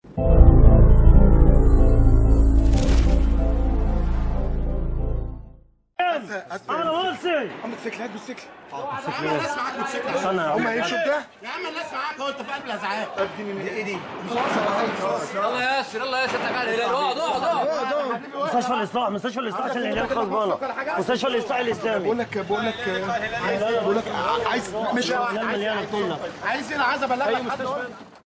انا مرسي موتوسيكل هات موتوسيكل الناس معاك موتوسيكل استنى يا هم عم هيمشوا بده يا عم الناس معاك اهو انت في قلب الازعاج دي ايه دي يلا يا ياسر يلا يا ياسر تعال هلال اقعد اقعد اقعد مستشفى الاصلاح مستشفى الاصلاح عشان الهلال خربانه مستشفى الاصلاح الاسلامي بقول لك بقول لك بقول لك عايز مش الهلال مليانه كلها عايز ايه انا عايز ابلغك حد